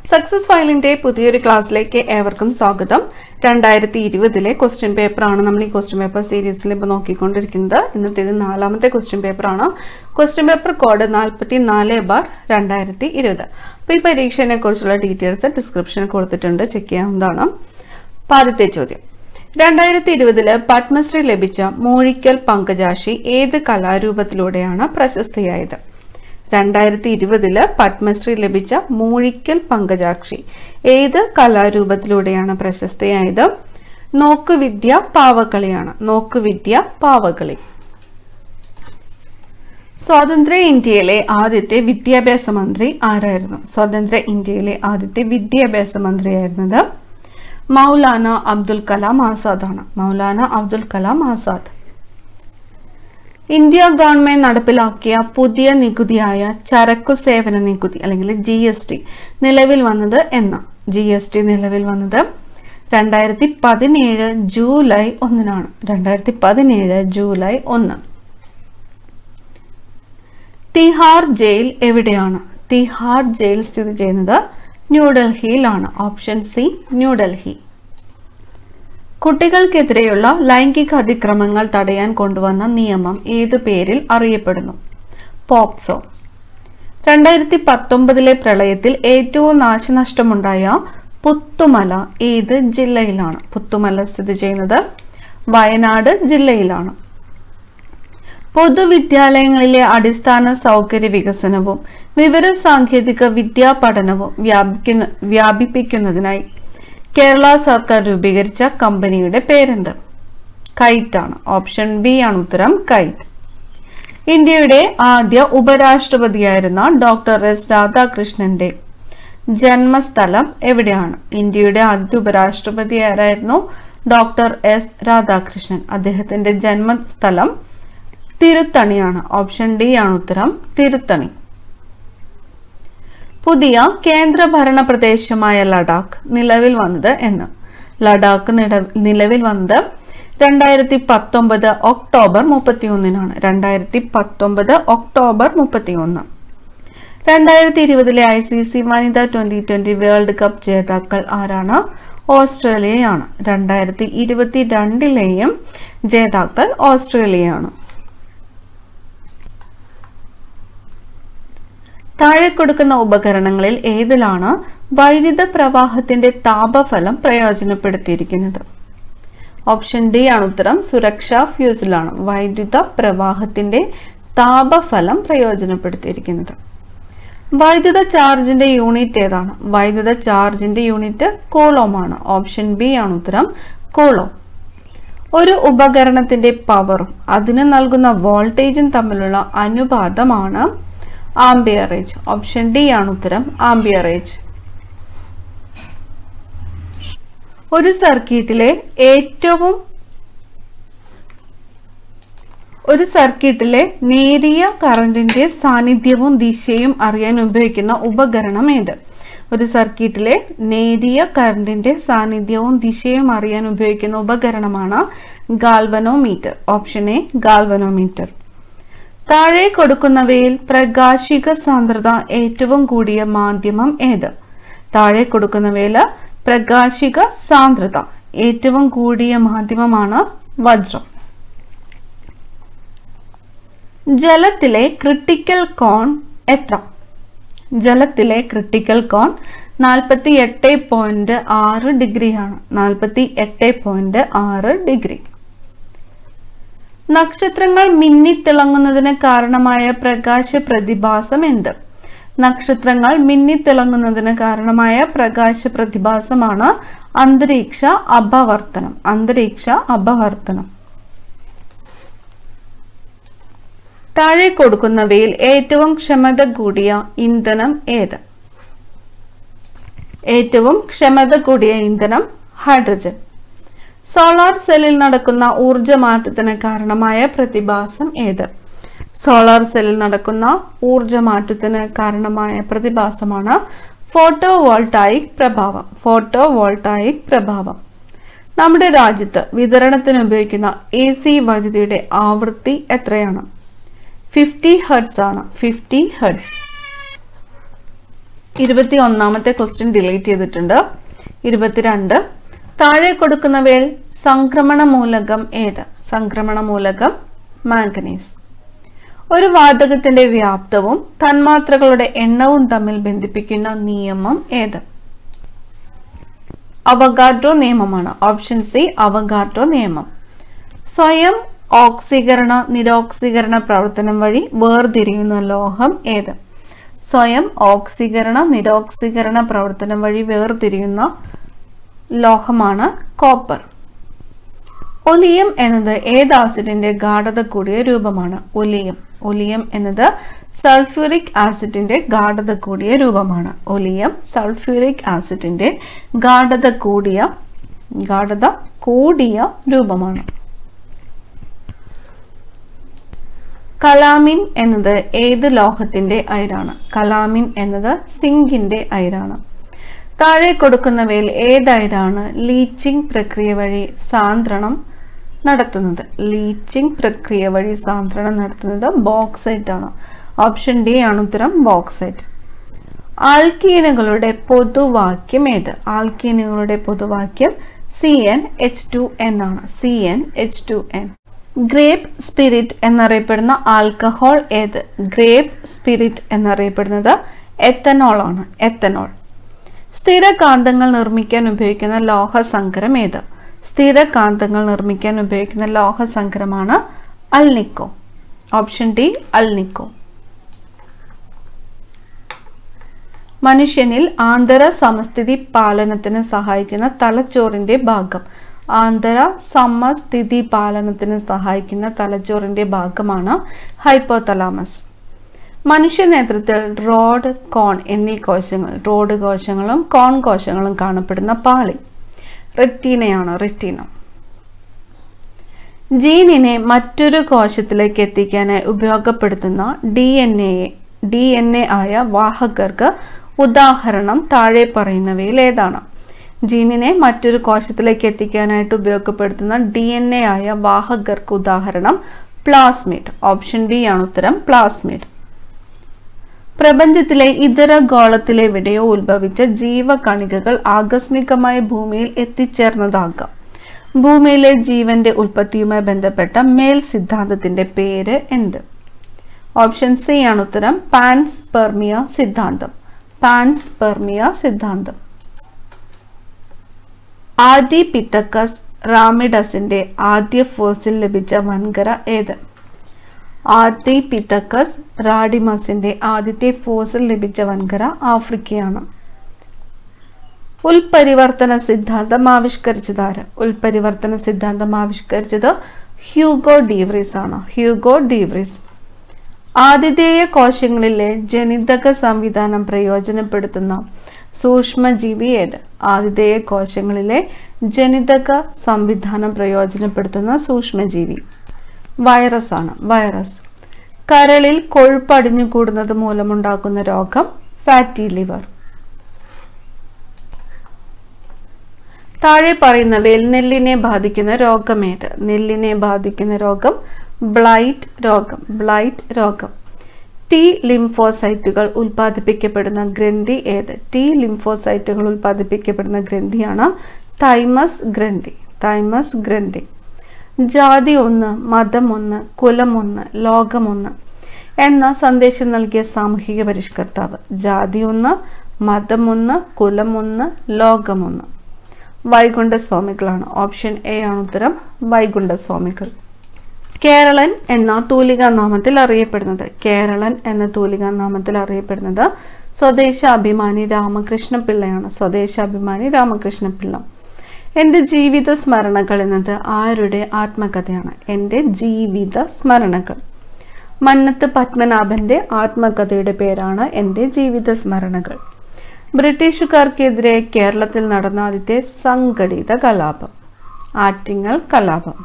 success ഫയലിന്റെ പുതിയൊരു ക്ലാസ്സിലേക്ക് ഏവർക്കും സ്വാഗതം രണ്ടായിരത്തി ഇരുപതിലെ ക്വസ്റ്റ്യൻ പേപ്പറാണ് നമ്മൾ ഈ ക്വസ്റ്റ്യൻ പേപ്പർ സീരീസിൽ ഇപ്പോൾ നോക്കിക്കൊണ്ടിരിക്കുന്നത് ഇന്നത്തേത് നാലാമത്തെ ക്വസ്റ്റ്യൻ പേപ്പറാണ് ക്വസ്റ്റ്യൻ പേപ്പർ കോഡ് നാൽപ്പത്തി നാല് ബാർ രണ്ടായിരത്തി ഇരുപത് അപ്പോൾ ഈ പരീക്ഷയെ കുറിച്ചുള്ള ഡീറ്റെയിൽസ് ഡിസ്ക്രിപ്ഷനിൽ കൊടുത്തിട്ടുണ്ട് ചെക്ക് ചെയ്യാവുന്നതാണ് അപ്പോൾ ആദ്യത്തെ ചോദ്യം രണ്ടായിരത്തി ഇരുപതില് പത്മശ്രീ ലഭിച്ച മൂഴിക്കൽ പങ്കജാക്ഷി ഏത് കലാരൂപത്തിലൂടെയാണ് പ്രശസ്തിയായത് രണ്ടായിരത്തി ഇരുപതില് പത്മശ്രീ ലഭിച്ച മൂഴിക്കൽ പങ്കജാക്ഷി ഏത് കലാരൂപത്തിലൂടെയാണ് പ്രശസ്തിയായത് നോക്കുവിദ്യ പാവക്കളിയാണ് നോക്കുവിദ്യ പാവകളി സ്വാതന്ത്ര്യ ഇന്ത്യയിലെ ആദ്യത്തെ വിദ്യാഭ്യാസ മന്ത്രി ആരായിരുന്നു സ്വതന്ത്ര ഇന്ത്യയിലെ ആദ്യത്തെ വിദ്യാഭ്യാസ മന്ത്രിയായിരുന്നത് മൗലാന അബ്ദുൽ കലാം ആസാദാണ് മൗലാന അബ്ദുൽ കലാം ആസാദ് ഇന്ത്യ ഗവൺമെന്റ് നടപ്പിലാക്കിയ പുതിയ നികുതിയായ ചരക്കു സേവന നികുതി അല്ലെങ്കിൽ ജി എസ് ടി നിലവിൽ വന്നത് എന്ന് ജി എസ് ടി നിലവിൽ വന്നത് രണ്ടായിരത്തി പതിനേഴ് ജൂലൈ ഒന്നിനാണ് രണ്ടായിരത്തി പതിനേഴ് ജൂലൈ ഒന്ന് തിഹാർ ജയിൽ എവിടെയാണ് തിഹാർ ജയിൽ സ്ഥിതി ചെയ്യുന്നത് ന്യൂഡൽഹിയിലാണ് ഓപ്ഷൻ സി ന്യൂഡൽഹി കുട്ടികൾക്കെതിരെയുള്ള ലൈംഗിക അതിക്രമങ്ങൾ തടയാൻ കൊണ്ടുവന്ന നിയമം ഏതു പേരിൽ അറിയപ്പെടുന്നു പോപ്സോ രണ്ടായിരത്തി പത്തൊമ്പതിലെ പ്രളയത്തിൽ ഏറ്റവും നാശനഷ്ടമുണ്ടായ പുത്തുമല ഏത് ജില്ലയിലാണ് പുത്തുമല സ്ഥിതി ചെയ്യുന്നത് വയനാട് ജില്ലയിലാണ് പൊതുവിദ്യാലയങ്ങളിലെ അടിസ്ഥാന സൗകര്യ വികസനവും വിവര സാങ്കേതിക വിദ്യാ പഠനവും വ്യാപിക്കുന്ന വ്യാപിപ്പിക്കുന്നതിനായി കേരള സർക്കാർ രൂപീകരിച്ച കമ്പനിയുടെ പേരെന്ത് കൈറ്റ് ആണ് ഓപ്ഷൻ ബി ആണ് ഉത്തരം കൈറ്റ് ഇന്ത്യയുടെ ആദ്യ ഉപരാഷ്ട്രപതിയായിരുന്ന ഡോക്ടർ എസ് രാധാകൃഷ്ണന്റെ ജന്മസ്ഥലം എവിടെയാണ് ഇന്ത്യയുടെ ആദ്യ ഉപരാഷ്ട്രപതി ആരായിരുന്നു ഡോക്ടർ എസ് രാധാകൃഷ്ണൻ അദ്ദേഹത്തിന്റെ ജന്മസ്ഥലം തിരുത്തണിയാണ് ഓപ്ഷൻ ഡി ആണ് ഉത്തരം തിരുത്തണി പുതിയ കേന്ദ്രഭരണ പ്രദേശമായ ലഡാക്ക് നിലവിൽ വന്നത് എന്ന് ലഡാക്ക് നിലവിൽ വന്നത് രണ്ടായിരത്തി പത്തൊമ്പത് ഒക്ടോബർ മുപ്പത്തി ഒന്നിനാണ് രണ്ടായിരത്തി പത്തൊമ്പത് ഒക്ടോബർ മുപ്പത്തി ഒന്ന് രണ്ടായിരത്തി ഇരുപതിലെ ഐ സി സി വനിതാ ട്വന്റി ട്വന്റി വേൾഡ് കപ്പ് ജേതാക്കൾ ആരാണ് ഓസ്ട്രേലിയയാണ് രണ്ടായിരത്തി ഇരുപത്തി രണ്ടിലെയും ജേതാക്കൾ ഓസ്ട്രേലിയയാണ് താഴെ കൊടുക്കുന്ന ഉപകരണങ്ങളിൽ ഏതിലാണ് വൈദ്യുത പ്രവാഹത്തിന്റെ താപഫലം പ്രയോജനപ്പെടുത്തിയിരിക്കുന്നത് ഓപ്ഷൻ ഡി ആണ് ഉത്തരം സുരക്ഷാ ഫ്യൂസിലാണ് വൈദ്യുത പ്രവാഹത്തിന്റെ താപഫലം പ്രയോജനപ്പെടുത്തിയിരിക്കുന്നത് വൈദ്യുത ചാർജിന്റെ യൂണിറ്റ് ഏതാണ് വൈദ്യുത ചാർജിന്റെ യൂണിറ്റ് കോളോം ആണ് ഓപ്ഷൻ ബി ആണ് ഉത്തരം കോളോം ഒരു ഉപകരണത്തിന്റെ പവറും അതിന് നൽകുന്ന വോൾട്ടേജും തമ്മിലുള്ള അനുപാതമാണ് ആംബിയറേജ് ഓപ്ഷൻ ഡി ആണ് ഉത്തരം ആംബിയറേജ് ഒരു സർക്യൂട്ടിലെ ഏറ്റവും ഒരു സർക്യൂട്ടിലെ നേരിയ കറണ്ടിന്റെ സാന്നിധ്യവും ദിശയും അറിയാൻ ഉപയോഗിക്കുന്ന ഉപകരണം ഏത് ഒരു സർക്യൂട്ടിലെ നേരിയ കറണ്ടിന്റെ സാന്നിധ്യവും ദിശയും അറിയാൻ ഉപയോഗിക്കുന്ന ഉപകരണമാണ് ഗാൽവനോമീറ്റർ ഓപ്ഷൻ എ ഗാൽവനോമീറ്റർ താഴെ കൊടുക്കുന്നവയിൽ പ്രകാശിക സാന്ദ്രത ഏറ്റവും കൂടിയ മാധ്യമം ഏത് താഴെ കൊടുക്കുന്നവയിൽ പ്രകാശിക സാന്ദ്രത ഏറ്റവും കൂടിയ മാധ്യമമാണ് വജ്രം ജലത്തിലെ ക്രിട്ടിക്കൽ കോൺ എത്ര ജലത്തിലെ ക്രിട്ടിക്കൽ കോൺ നാൽപ്പത്തി എട്ട് പോയിന്റ് ആറ് ഡിഗ്രിയാണ് നാൽപ്പത്തി എട്ട് പോയിന്റ് ആറ് ഡിഗ്രി നക്ഷത്രങ്ങൾ മിന്നിത്തിളങ്ങുന്നതിന് കാരണമായ പ്രകാശ പ്രതിഭാസം എന്ത് നക്ഷത്രങ്ങൾ മിന്നിത്തിളങ്ങുന്നതിന് കാരണമായ പ്രകാശ പ്രതിഭാസമാണ് അന്തരീക്ഷ അപവർത്തനം അന്തരീക്ഷ അപവർത്തനം താഴെ കൊടുക്കുന്നവയിൽ ഏറ്റവും ക്ഷമത കൂടിയ ഇന്ധനം ഏത് ഏറ്റവും ക്ഷമത കൂടിയ ഇന്ധനം ഹൈഡ്രജൻ സോളാർ സെല്ലിൽ നടക്കുന്ന ഊർജമാറ്റത്തിന് കാരണമായ പ്രതിഭാസം ഏത് സോളാർ സെല്ലിൽ നടക്കുന്ന ഊർജമാറ്റത്തിന് കാരണമായ പ്രതിഭാസമാണ് ഫോട്ടോ വോൾട്ടായിക് പ്രഭാവം ഫോട്ടോ വോൾട്ടായിക് പ്രഭാവം നമ്മുടെ രാജ്യത്ത് വിതരണത്തിന് ഉപയോഗിക്കുന്ന എ സി വൈദ്യുതിയുടെ ആവൃത്തി എത്രയാണ് ഫിഫ്റ്റി ഹെർട്സ് ആണ് ഫിഫ്റ്റി ഹെർട്സ് ഇരുപത്തി ഒന്നാമത്തെ ക്വസ്റ്റ്യൻ ഡിലീറ്റ് ചെയ്തിട്ടുണ്ട് ഇരുപത്തിരണ്ട് താഴെ കൊടുക്കുന്നവയിൽ സംക്രമണ മൂലകം ഏത് സംക്രമണ മൂലകം മാംഗനീസ് ഒരു വാതകത്തിന്റെ വ്യാപ്തവും തന്മാത്രകളുടെ എണ്ണവും തമ്മിൽ ബന്ധിപ്പിക്കുന്ന നിയമം ഏത് അവഗാഡ്രോ നിയമമാണ് ഓപ്ഷൻ സി അവഗാഡ്രോ നിയമം സ്വയം ഓക്സീകരണ നിരോക്സീകരണ പ്രവർത്തനം വഴി വേർതിരിയുന്ന ലോഹം ഏത് സ്വയം ഓക്സീകരണ നിരോക്സീകരണ പ്രവർത്തനം വഴി വേർതിരിയുന്ന ലോഹമാണ് കോപ്പർ ഒലിയം എന്നത് ഏത് ആസിഡിന്റെ ഗാഠത കൂടിയ രൂപമാണ് ഒലിയം ഒലിയം എന്നത് സൾഫ്യൂരിക് ആസിഡിന്റെ ഗാഠത കൂടിയ രൂപമാണ് ഒലിയം സൾഫ്യൂരിക് ആസിഡിന്റെ ഗാഠത കൂടിയ ഗാഠത കൂടിയ രൂപമാണ് കലാമിൻ എന്നത് ഏത് ലോഹത്തിന്റെ അയിരാണ് കലാമിൻ എന്നത് സിങ്കിന്റെ അയിരാണ് താഴെ കൊടുക്കുന്നവയിൽ ഏത് അയിരാണ് ലീച്ചിങ് പ്രക്രിയ വഴി സാന്ദ്രണം നടത്തുന്നത് ലീച്ചിങ് പ്രക്രിയ വഴി സാന്ദ്രണം നടത്തുന്നത് ബോക്സൈറ്റ് ആണ് ഓപ്ഷൻ ഡി ആണ് ഉത്തരം ബോക്സൈറ്റ് ആൽക്കീനുകളുടെ പൊതുവാക്യം ഏത് ആൽക്കീനുകളുടെ പൊതുവാക്യം C N H two N ആണ് C N H two N grape spirit എന്നറിയപ്പെടുന്ന ആൽക്കഹോൾ ഏത് ഗ്രേപ്പ് സ്പിരിറ്റ് എന്നറിയപ്പെടുന്നത് എത്തനോൾ ആണ് എത്തനോൾ സ്ഥിരകാന്തങ്ങൾ നിർമ്മിക്കാൻ ഉപയോഗിക്കുന്ന ലോഹസങ്കരം ഏത് സ്ഥിരകാന്തങ്ങൾ നിർമ്മിക്കാൻ ഉപയോഗിക്കുന്ന ലോഹസങ്കരമാണ് അൽനിക്കോ ഓപ്ഷൻ ഡി അൽനിക്കോ മനുഷ്യനിൽ ആന്തര സമസ്ഥിതി പാലനത്തിന് സഹായിക്കുന്ന തലച്ചോറിന്റെ ഭാഗം ആന്തര സമസ്ഥിതി പാലനത്തിന് സഹായിക്കുന്ന തലച്ചോറിന്റെ ഭാഗമാണ് ഹൈപ്പോതലാമസ് മനുഷ്യ നേതൃത്വത്തിൽ റോഡ് കോൺ എന്നീ കോശങ്ങൾ റോഡ് കോശങ്ങളും കോൺ കോശങ്ങളും കാണപ്പെടുന്ന പാളി റെറ്റീനയാണ് റെറ്റീന ജീനിനെ മറ്റൊരു കോശത്തിലേക്ക് എത്തിക്കാനായി ഉപയോഗപ്പെടുത്തുന്ന D N A D N A ആയ വാഹകർക്ക് ഉദാഹരണം താഴെ പറയുന്നവയിൽ ഏതാണ് ജീനിനെ മറ്റൊരു കോശത്തിലേക്ക് എത്തിക്കാനായിട്ട് ഉപയോഗപ്പെടുത്തുന്ന ഡി എൻ എ ആയ വാഹകർക്ക് ഉദാഹരണം പ്ലാസ്മിഡ് ഓപ്ഷൻ ഡി ആണ് ഉത്തരം പ്ലാസ്മിഡ് പ്രപഞ്ചത്തിലെ ഇതര ഗോളത്തിലെവിടെയോ ഉത്ഭവിച്ച ജീവകണികകൾ ആകസ്മികമായി ഭൂമിയിൽ എത്തിച്ചേർന്നതാകാം ഭൂമിയിലെ ജീവന്റെ ഉൽപ്പത്തിയുമായി ബന്ധപ്പെട്ട മേൽ സിദ്ധാന്തത്തിന്റെ പേര് എന്ത് ഓപ്ഷൻ സി ആണ് ഉത്തരം പാൻസ്പെർമിയ സിദ്ധാന്തം പാൻസ്പെർമിയ സിദ്ധാന്തം ആദി പിത്തക്കസ് റാമിഡസിന്റെ ആദ്യ ഫോസിൽ ലഭിച്ച വൻകര ഏത് ആർട്ടി പിത്തക്കസ് റാഡിമസിന്റെ ആദ്യത്തെ ഫോസിൽ ലഭിച്ച വൻകര ആഫ്രിക്കയാണ് ഉൽപരിവർത്തന സിദ്ധാന്തം ആവിഷ്കരിച്ചത് ആര് ഉൽപരിവർത്തന സിദ്ധാന്തം ആവിഷ്കരിച്ചത് ഹ്യൂഗോ ഡീവ്രീസ് ആണ് ഹ്യൂഗോ ഡീവ്രീസ് ആതിഥേയ കോശങ്ങളിലെ ജനിതക സംവിധാനം പ്രയോജനപ്പെടുത്തുന്ന സൂക്ഷ്മജീവി ഏത് ആതിഥേയ കോശങ്ങളിലെ ജനിതക സംവിധാനം പ്രയോജനപ്പെടുത്തുന്ന സൂക്ഷ്മജീവി വൈറസ് ആണ് വൈറസ് കരളിൽ കൊഴുപ്പ് അടിഞ്ഞുകൂടുന്നത് മൂലമുണ്ടാകുന്ന രോഗം ഫാറ്റി ലിവർ താഴെ പറയുന്നവയിൽ നെല്ലിനെ ബാധിക്കുന്ന രോഗം ഏത് നെല്ലിനെ ബാധിക്കുന്ന രോഗം ബ്ലൈറ്റ് രോഗം ബ്ലൈറ്റ് രോഗം ടി ലിംഫോസൈറ്റുകൾ ഉൽപ്പാദിപ്പിക്കപ്പെടുന്ന ഗ്രന്ഥി ഏത് ടി ലിംഫോസൈറ്റുകൾ ഉൽപ്പാദിപ്പിക്കപ്പെടുന്ന ഗ്രന്ഥിയാണ് തൈമസ് ഗ്രന്ഥി തൈമസ് ഗ്രന്ഥി ജാതി ഒന്ന് മതം ഒന്ന് കുലം ഒന്ന് ലോകം ഒന്ന് എന്ന സന്ദേശം നൽകിയ സാമൂഹിക പരിഷ്കർത്താവ് ജാതി ഒന്ന് മതം ഒന്ന് കുലം ഒന്ന് ലോകമൊന്ന് വൈകുണ്ഠ സ്വാമികളാണ് ഓപ്ഷൻ എ ആണ് ഉത്തരം വൈകുണ്ഠ സ്വാമികൾ കേരളൻ എന്ന തൂലികാ നാമത്തിൽ അറിയപ്പെടുന്നത് കേരളൻ എന്ന തൂലികാ നാമത്തിൽ അറിയപ്പെടുന്നത് സ്വദേശാഭിമാനി രാമകൃഷ്ണ പിള്ളയാണ് സ്വദേശാഭിമാനി രാമകൃഷ്ണ പിള്ള എൻ്റെ ജീവിത സ്മരണകൾ എന്നത് ആരുടെ ആത്മകഥയാണ് എൻ്റെ ജീവിത സ്മരണകൾ മന്നത്ത് പത്മനാഭന്റെ ആത്മകഥയുടെ പേരാണ് എൻ്റെ ജീവിത സ്മരണകൾ ബ്രിട്ടീഷുകാർക്കെതിരെ കേരളത്തിൽ നടന്ന ആദ്യത്തെ സംഘടിത കലാപം ആറ്റിങ്ങൽ കലാപം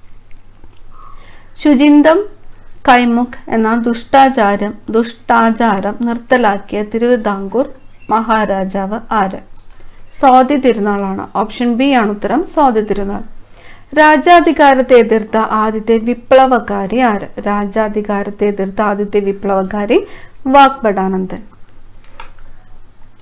ശുചിന്തം കൈമുഖ് എന്ന ദുഷ്ടാചാരം ദുഷ്ടാചാരം നിർത്തലാക്കിയ തിരുവിതാംകൂർ മഹാരാജാവ് ആര് സ്വാതി തിരുനാളാണ് ഓപ്ഷൻ ബി ആണ് ഉത്തരം സ്വാതി തിരുനാൾ രാജാധികാരത്തെ എതിർത്ത ആദ്യത്തെ വിപ്ലവകാരി ആര് രാജാധികാരത്തെ എതിർത്ത ആദ്യത്തെ വിപ്ലവകാരി വാഗ്ബടാനന്ദൻ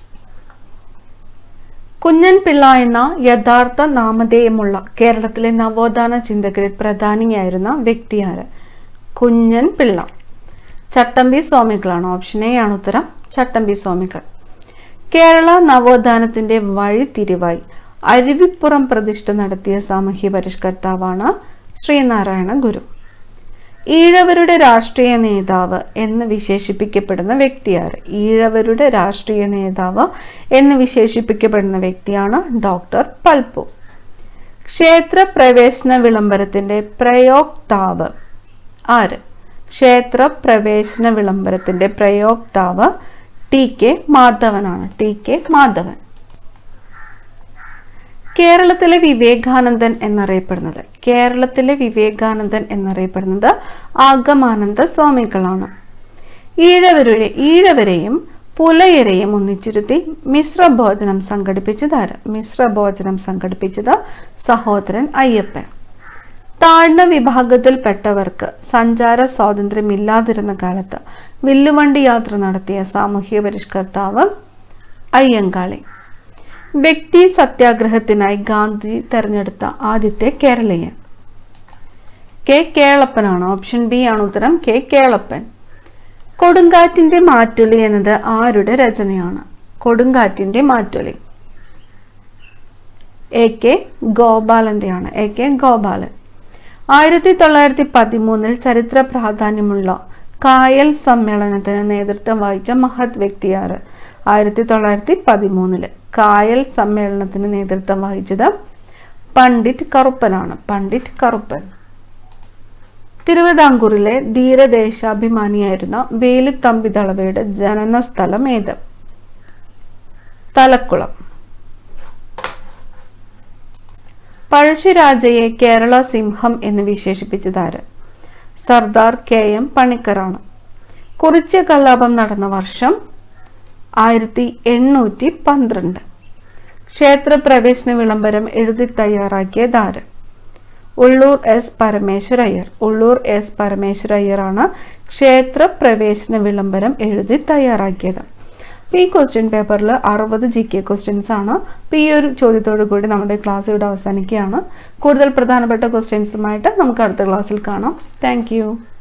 കുഞ്ഞൻ പിള്ള എന്ന യഥാർത്ഥ നാമധേയമുള്ള കേരളത്തിലെ നവോത്ഥാന ചിന്തകരിൽ പ്രധാനിയായിരുന്ന വ്യക്തിയാര് കുഞ്ഞൻ പിള്ള ചട്ടമ്പി സ്വാമികളാണ് ഓപ്ഷൻ എ ആണ് ഉത്തരം ചട്ടമ്പി സ്വാമികൾ കേരള നവോത്ഥാനത്തിന്റെ വഴിത്തിരിവായി അരുവിപ്പുറം പ്രതിഷ്ഠ നടത്തിയ സാമൂഹ്യ പരിഷ്കർത്താവാണ് ശ്രീനാരായണ ഗുരു ഈഴവരുടെ രാഷ്ട്രീയ നേതാവ് എന്ന് വിശേഷിപ്പിക്കപ്പെടുന്ന വ്യക്തിയാര് ഈഴവരുടെ രാഷ്ട്രീയ നേതാവ് എന്ന് വിശേഷിപ്പിക്കപ്പെടുന്ന വ്യക്തിയാണ് ഡോക്ടർ പൽപ്പു ക്ഷേത്ര പ്രവേശന വിളംബരത്തിന്റെ പ്രയോക്താവ് ആര് ക്ഷേത്ര പ്രവേശന വിളംബരത്തിന്റെ പ്രയോക്താവ് ടി കെ മാധവനാണ് ടി കെ മാധവൻ കേരളത്തിലെ വിവേകാനന്ദൻ എന്നറിയപ്പെടുന്നത് കേരളത്തിലെ വിവേകാനന്ദൻ എന്നറിയപ്പെടുന്നത് ആഗമാനന്ദ സ്വാമികളാണ് ഈഴവരുടെ ഈഴവരെയും പുലയരെയും ഒന്നിച്ചിരുത്തി മിശ്രഭോജനം സംഘടിപ്പിച്ചതാര് മിശ്രഭോജനം സംഘടിപ്പിച്ചത് സഹോദരൻ അയ്യപ്പൻ താഴ്ന്ന വിഭാഗത്തിൽപ്പെട്ടവർക്ക് സഞ്ചാര സ്വാതന്ത്ര്യമില്ലാതിരുന്ന കാലത്ത് വില്ലുവണ്ടി യാത്ര നടത്തിയ സാമൂഹ്യ പരിഷ്കർത്താവ് അയ്യങ്കാളി വ്യക്തി സത്യാഗ്രഹത്തിനായി ഗാന്ധി തെരഞ്ഞെടുത്ത ആദ്യത്തെ കേരളീയൻ കെ കേളപ്പനാണ് ഓപ്ഷൻ ബി ആണ് ഉത്തരം കെ കേളപ്പൻ കൊടുങ്കാറ്റിന്റെ മാറ്റൊലി എന്നത് ആരുടെ രചനയാണ് കൊടുങ്കാറ്റിന്റെ മാറ്റൊലി എ കെ ഗോപാലന്റെയാണ് എ കെ ഗോപാലൻ ആയിരത്തി തൊള്ളായിരത്തി പതിമൂന്നിൽ ചരിത്ര പ്രാധാന്യമുള്ള കായൽ സമ്മേളനത്തിന് നേതൃത്വം വഹിച്ച മഹത് വ്യക്തിയാറ് ആയിരത്തി തൊള്ളായിരത്തി പതിമൂന്നില് കായൽ സമ്മേളനത്തിന് നേതൃത്വം വഹിച്ചത് പണ്ഡിറ്റ് കറുപ്പനാണ് പണ്ഡിറ്റ് കറുപ്പൻ തിരുവിതാംകൂറിലെ ധീരദേശാഭിമാനിയായിരുന്ന വേലുത്തമ്പി ദളവയുടെ ജനന സ്ഥലം ഏത് തലക്കുളം പഴശ്ശിരാജയെ കേരള സിംഹം എന്ന് വിശേഷിപ്പിച്ചതാര് സർദാർ കെ എം പണിക്കറാണ് കുറിച്യ കലാപം നടന്ന വർഷം ആയിരത്തി എണ്ണൂറ്റി പന്ത്രണ്ട് ക്ഷേത്രപ്രവേശന വിളംബരം എഴുതി തയ്യാറാക്കിയതാര് ഉള്ളൂർ എസ് പരമേശ്വരയ്യർ ഉള്ളൂർ എസ് പരമേശ്വരയ്യറാണ് ക്ഷേത്രപ്രവേശന വിളംബരം എഴുതി തയ്യാറാക്കിയത് ഈ ക്വസ്റ്റ്യൻ പേപ്പറിൽ അറുപത് ജി കെ ക്വസ്റ്റ്യൻസ് ആണ് അപ്പോൾ ഈ ഒരു ചോദ്യത്തോടു കൂടി നമ്മുടെ ക്ലാസ് ഇവിടെ അവസാനിക്കുകയാണ് കൂടുതൽ പ്രധാനപ്പെട്ട ക്വസ്റ്റ്യൻസുമായിട്ട് നമുക്ക് അടുത്ത ക്ലാസ്സിൽ കാണാം താങ്ക്